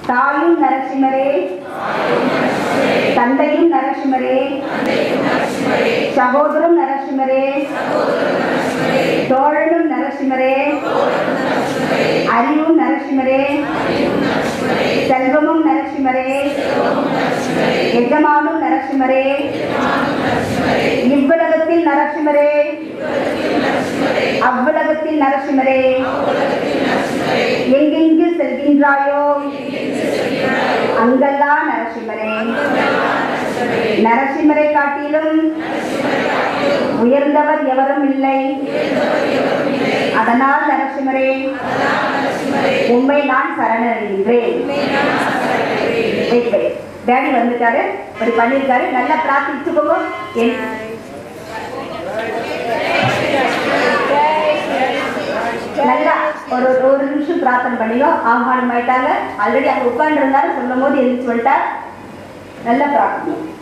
தாயும் நரசிம்மரே தந்தையும் நரசிம்மரே சகோதரம் நரசிம்மரே தோழனும் நரசிம்மரே அறிவும் நரசிம்மரே செல்வமும் நரசிம்மரே எஜமானும் நரசிம்மரே இவ்வுலகத்தில் நரசிம்மரே அவ்வுலகத்தில் நரசிம்மரே எங்கெங்கு செல்கின்றாயோ அங்கெல்லாம் நரசிம்மரே நரசிம்மரை காட்டிலும் உயர்ந்தவர் எவரும் இல்லை அதனால் நரசிம்மரே உண்மை நான் சரணடைகின்றேன் Wait, wait. டேடி வந்துட்டாரு இப்படி பண்ணியிருக்காரு நல்லா பிரார்த்திச்சுக்கோங்க என் நல்லா ஒரு ஒரு நிமிஷம் பிரார்த்தனை பண்ணியோ ஆஹ்வானம் ஆயிட்டாங்க ஆல்ரெடி அங்க உட்கார்ந்து இருந்தாரு சொல்லும் போது எழுந்திரிச்சு வந்துட்டார் நல்லா பிரார்த்தனை